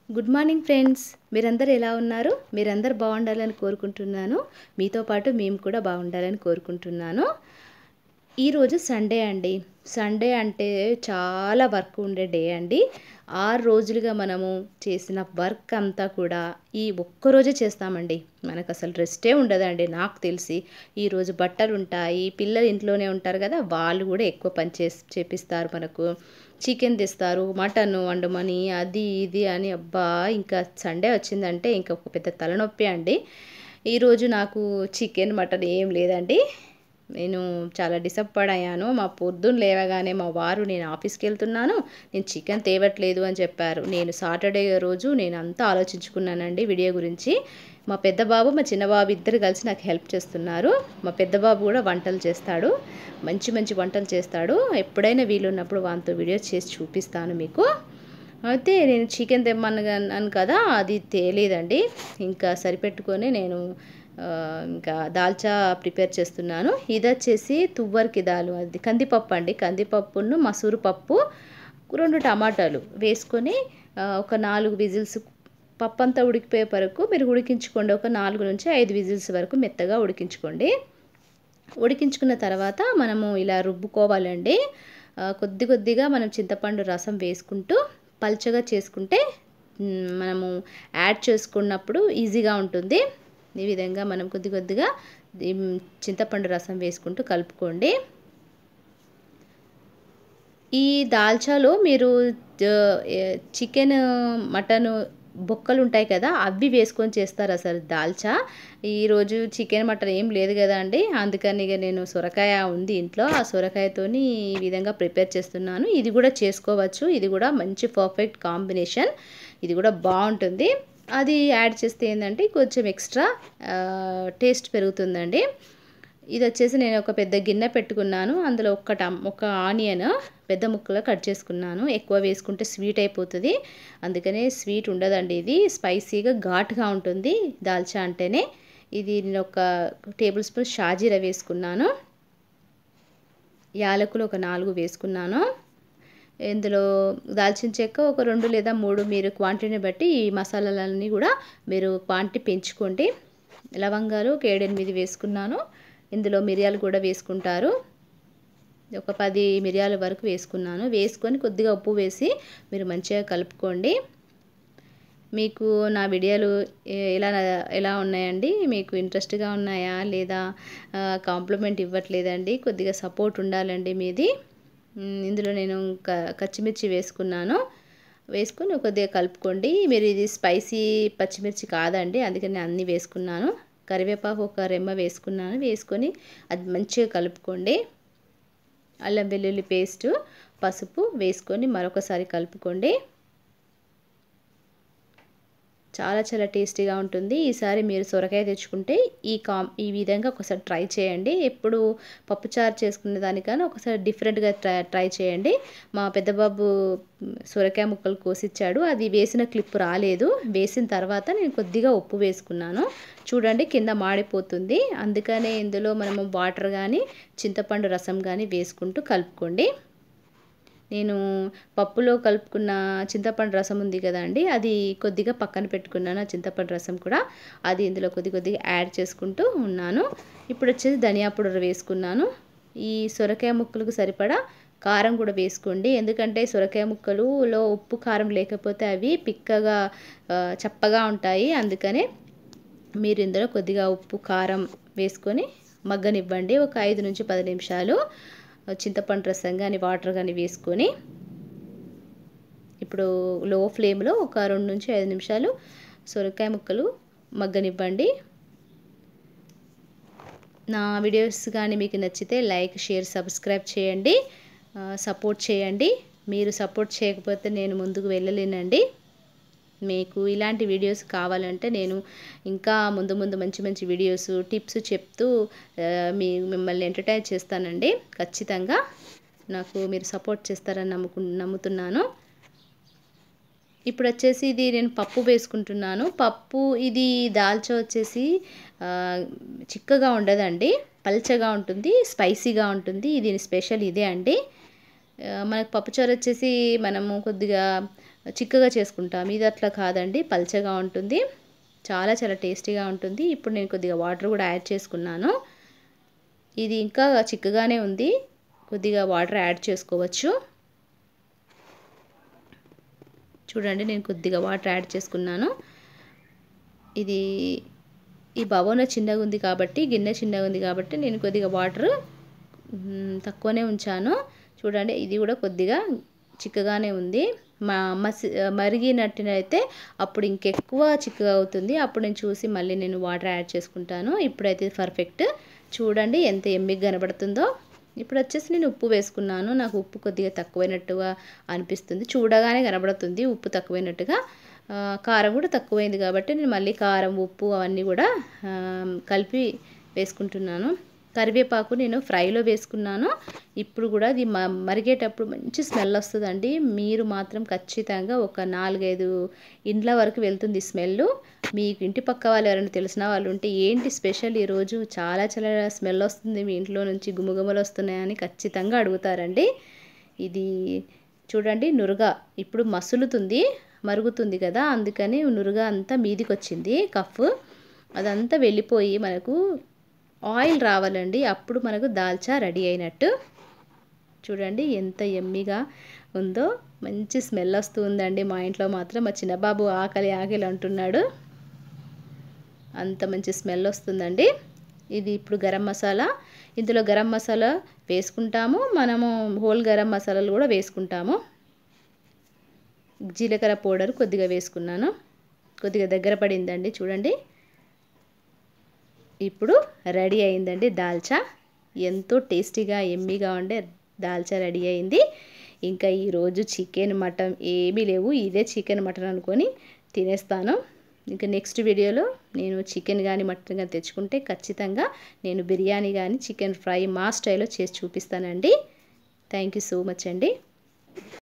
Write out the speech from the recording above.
good morning friends మీరందరూ ఎలా ఉన్నారు మీరందరూ బాగుండాలని కోరుకుంటున్నాను మీతో పాటు మేము కూడా బాగుండాలని కోరుకుంటున్నాను ఈరోజు సండే అండి సండే అంటే చాలా వర్క్ ఉండే డే అండి ఆరు రోజులుగా మనము చేసిన వర్క్ అంతా కూడా ఈ ఒక్కరోజే చేస్తామండి మనకు అసలు రెస్టే ఉండదండి నాకు తెలిసి ఈరోజు బట్టలు ఉంటాయి పిల్లలు ఇంట్లోనే ఉంటారు కదా వాళ్ళు కూడా ఎక్కువ పని చేసి చేపిస్తారు మనకు చికెన్ తెస్తారు మటన్ వండమని అది ఇది అని అబ్బా ఇంకా సండే వచ్చిందంటే ఇంకా ఒక పెద్ద తలనొప్పి అండి ఈరోజు నాకు చికెన్ మటన్ ఏం లేదండి నేను చాలా డిసప్పాయింట్ అయ్యాను మా పొద్దున్న లేవగానే మా వారు నేను ఆఫీస్కి వెళ్తున్నాను నేను చికెన్ తేవట్లేదు అని చెప్పారు నేను సాటర్డే రోజు నేను అంతా ఆలోచించుకున్నానండి వీడియో గురించి మా పెద్ద బాబు మా చిన్న బాబు ఇద్దరు కలిసి నాకు హెల్ప్ చేస్తున్నారు మా పెద్ద బాబు కూడా వంటలు చేస్తాడు మంచి మంచి వంటలు చేస్తాడు ఎప్పుడైనా వీలున్నప్పుడు వానితో వీడియోస్ చేసి చూపిస్తాను మీకు అయితే నేను చికెన్ తెమ్మన్నాను కదా అది తేలేదండి ఇంకా సరిపెట్టుకొని నేను ఆ, ఇంకా దాల్చా ప్రిపేర్ చేస్తున్నాను ఇది వచ్చేసి తువ్వర్కి దాలు అది కందిపప్పు అండి కందిపప్పును మసూరు పప్పు రెండు టమాటాలు వేసుకొని ఆ, ఒక నాలుగు విజిల్స్ పప్పు అంతా ఉడికిపోయే వరకు మీరు ఉడికించుకోండి ఒక నాలుగు నుంచి ఐదు విజిల్స్ వరకు మెత్తగా ఉడికించుకోండి ఉడికించుకున్న తర్వాత మనము ఇలా రుబ్బుకోవాలండి ఆ, కొద్ది కొద్దిగా మనం చింతపండు రసం వేసుకుంటూ పల్చగా చేసుకుంటే మ్, మనము యాడ్ చేసుకున్నప్పుడు ఈజీగా ఉంటుంది ఈ విధంగా మనం కొద్ది కొద్దిగా ఈ చింతపండు రసం వేసుకుంటూ కలుపుకోండి ఈ దాల్చాలో మీరు చికెన్ మటన్ బొక్కలు ఉంటాయి కదా అవి వేసుకొని చేస్తారు అసలు దాల్చా ఈరోజు చికెన్ మటన్ ఏం లేదు కదా అండి అందుకని ఇక నేను సొరకాయ ఉంది ఇంట్లో ఆ సొరకాయతోని ఈ విధంగా ప్రిపేర్ చేస్తున్నాను ఇది కూడా చేసుకోవచ్చు ఇది కూడా మంచి పర్ఫెక్ట్ కాంబినేషన్ ఇది కూడా బాగుంటుంది అది యాడ్ చేస్తే ఏంటంటే కొంచెం ఎక్స్ట్రా టేస్ట్ పెరుగుతుందండి ఇది వచ్చేసి నేను ఒక పెద్ద గిన్నె పెట్టుకున్నాను అందులో ఒక టమ్ ఒక ఆనియన్ పెద్ద ముక్కలు కట్ చేసుకున్నాను ఎక్కువ వేసుకుంటే స్వీట్ అయిపోతుంది అందుకనే స్వీట్ ఉండదండి ఇది స్పైసీగా ఘాటుగా ఉంటుంది దాల్చా అంటేనే ఇది నేను ఒక టేబుల్ స్పూన్ షాజీరా వేసుకున్నాను యాలకులు ఒక నాలుగు వేసుకున్నాను ఇందులో దాల్చిన చెక్క ఒక రెండు లేదా మూడు మీరు క్వాంటిటీని బట్టి ఈ మసాలాలన్నీ కూడా మీరు క్వాంటిటీ పెంచుకోండి లవంగాలు ఒక ఏడెనిమిది వేసుకున్నాను ఇందులో మిరియాలు కూడా వేసుకుంటారు ఒక పది మిరియాల వరకు వేసుకున్నాను వేసుకొని కొద్దిగా ఉప్పు వేసి మీరు మంచిగా కలుపుకోండి మీకు నా వీడియోలు ఎలా ఎలా ఉన్నాయండి మీకు ఇంట్రెస్ట్గా ఉన్నాయా లేదా కాంప్లిమెంట్ ఇవ్వట్లేదండి కొద్దిగా సపోర్ట్ ఉండాలండి మీది ఇందులో నేను పచ్చిమిర్చి వేసుకున్నాను వేసుకొని కొద్దిగా కలుపుకోండి మీరు ఇది స్పైసీ పచ్చిమిర్చి కాదండి అందుకని అన్నీ వేసుకున్నాను కరివేపాకు ఒక రెమ్మ వేసుకున్నాను వేసుకొని అది మంచిగా కలుపుకోండి అల్లం వెల్లుల్లి పేస్ట్ పసుపు వేసుకొని మరొకసారి కలుపుకోండి చాలా చాలా టేస్టీగా ఉంటుంది ఈసారి మీరు సొరకాయ తెచ్చుకుంటే ఈ కా ఈ విధంగా ఒకసారి ట్రై చేయండి ఎప్పుడు పప్పుచారు చేసుకునే దానికన్నా ఒకసారి డిఫరెంట్గా ట్రై ట్రై చేయండి మా పెద్దబాబు సొరకాయ ముక్కలు కోసిచ్చాడు అది వేసిన క్లిప్ రాలేదు వేసిన తర్వాత నేను కొద్దిగా ఉప్పు వేసుకున్నాను చూడండి కింద మాడిపోతుంది అందుకనే ఇందులో మనము వాటర్ కానీ చింతపండు రసం కానీ వేసుకుంటూ కలుపుకోండి నేను పప్పులో కలుపుకున్న చింతపండు రసం ఉంది కదండి అది కొద్దిగా పక్కన పెట్టుకున్నాను ఆ చింతపండు రసం కూడా అది ఇందులో కొద్ది కొద్దిగా యాడ్ చేసుకుంటూ ఉన్నాను ఇప్పుడు వచ్చేసి ధనియా పౌడర్ వేసుకున్నాను ఈ సొరకాయ ముక్కలకు సరిపడా కారం కూడా వేసుకోండి ఎందుకంటే సొరకాయ ముక్కలులో ఉప్పు కారం లేకపోతే అవి పిక్కగా చప్పగా ఉంటాయి అందుకనే మీరు ఇందులో కొద్దిగా ఉప్పు కారం వేసుకొని మగ్గనివ్వండి ఒక ఐదు నుంచి పది నిమిషాలు చింతపండు రసం కానీ వాటర్ కానీ వేసుకొని ఇప్పుడు లో ఫ్లేమ్లో ఒక రెండు నుంచి ఐదు నిమిషాలు సొరకాయ ముక్కలు మగ్గనివ్వండి నా వీడియోస్ కానీ మీకు నచ్చితే లైక్ షేర్ సబ్స్క్రైబ్ చేయండి సపోర్ట్ చేయండి మీరు సపోర్ట్ చేయకపోతే నేను ముందుకు వెళ్ళలేనండి మీకు ఇలాంటి వీడియోస్ కావాలంటే నేను ఇంకా ముందు ముందు మంచి మంచి వీడియోస్ టిప్స్ చెప్తూ మీ మిమ్మల్ని ఎంటర్టైన్ చేస్తానండి ఖచ్చితంగా నాకు మీరు సపోర్ట్ చేస్తారని నమ్ముకు నమ్ముతున్నాను ఇప్పుడు వచ్చేసి ఇది నేను పప్పు వేసుకుంటున్నాను పప్పు ఇది దాల్చా వచ్చేసి చిక్కగా ఉండదండి పల్చగా ఉంటుంది స్పైసీగా ఉంటుంది ఇది స్పెషల్ ఇదే అండి మనకు పప్పుచారు వచ్చేసి మనము కొద్దిగా చిక్కగా చేసుకుంటాం ఇది అట్లా కాదండి పల్చగా ఉంటుంది చాలా చాలా టేస్టీగా ఉంటుంది ఇప్పుడు నేను కొద్దిగా వాటర్ కూడా యాడ్ చేసుకున్నాను ఇది ఇంకా చిక్కగానే ఉంది కొద్దిగా వాటర్ యాడ్ చేసుకోవచ్చు చూడండి నేను కొద్దిగా వాటర్ యాడ్ చేసుకున్నాను ఇది ఈ బవోన చిన్నగా ఉంది కాబట్టి గిన్నె చిన్నగా ఉంది కాబట్టి నేను కొద్దిగా వాటర్ తక్కువనే ఉంచాను చూడండి ఇది కూడా కొద్దిగా చిక్కగానే ఉంది మా మసి మరిగినట్టునైతే అప్పుడు ఇంకెక్కువ చిక్కగా అవుతుంది అప్పుడు నేను చూసి మళ్ళీ నేను వాటర్ యాడ్ చేసుకుంటాను ఇప్పుడైతే పర్ఫెక్ట్ చూడండి ఎంత ఎమ్మిగా కనబడుతుందో ఇప్పుడు వచ్చేసి నేను ఉప్పు వేసుకున్నాను నాకు ఉప్పు కొద్దిగా తక్కువైనట్టుగా అనిపిస్తుంది చూడగానే కనబడుతుంది ఉప్పు తక్కువైనట్టుగా కారం కూడా తక్కువైంది కాబట్టి నేను మళ్ళీ కారం ఉప్పు అవన్నీ కూడా కలిపి వేసుకుంటున్నాను కరివేపాకు నేను ఫ్రైలో వేసుకున్నాను ఇప్పుడు కూడా అది మరిగేటప్పుడు మంచి స్మెల్ వస్తుందండి మీరు మాత్రం ఖచ్చితంగా ఒక నాలుగైదు ఇండ్ల వరకు వెళ్తుంది స్మెల్ మీకు ఇంటి పక్క వాళ్ళు ఎవరైనా తెలిసిన వాళ్ళు ఉంటే ఏంటి స్పెషల్ ఈరోజు చాలా చాలా స్మెల్ వస్తుంది మీ ఇంట్లో నుంచి గుమగుమలు వస్తున్నాయని ఖచ్చితంగా అడుగుతారండి ఇది చూడండి నురుగా ఇప్పుడు మసులుతుంది మరుగుతుంది కదా అందుకని నురుగా అంతా మీదికి వచ్చింది కఫ్ అదంతా వెళ్ళిపోయి మనకు ఆయిల్ రావాలండి అప్పుడు మనకు దాల్చా రెడీ అయినట్టు చూడండి ఎంత ఎమ్మిగా ఉందో మంచి స్మెల్ వస్తుందండి మా ఇంట్లో మాత్రం మా చిన్నబాబు ఆకలి ఆకలి అంటున్నాడు అంత మంచి స్మెల్ వస్తుందండి ఇది ఇప్పుడు గరం మసాలా ఇందులో గరం మసాలా వేసుకుంటాము మనము హోల్ గరం మసాలాలు కూడా వేసుకుంటాము జీలకర్ర పౌడర్ కొద్దిగా వేసుకున్నాను కొద్దిగా దగ్గర పడిందండి చూడండి ఇప్పుడు రెడీ అయిందండి దాల్చా ఎంతో టేస్టీగా ఎమ్మీగా ఉండే దాల్చా రెడీ అయింది ఇంకా ఈరోజు చికెన్ మటన్ ఏమీ లేవు ఇదే చికెన్ మటన్ అనుకొని తినేస్తాను ఇంకా నెక్స్ట్ వీడియోలో నేను చికెన్ కానీ మటన్ కానీ తెచ్చుకుంటే ఖచ్చితంగా నేను బిర్యానీ కానీ చికెన్ ఫ్రై మా స్టైల్లో చేసి చూపిస్తానండి థ్యాంక్ యూ సో మచ్ అండి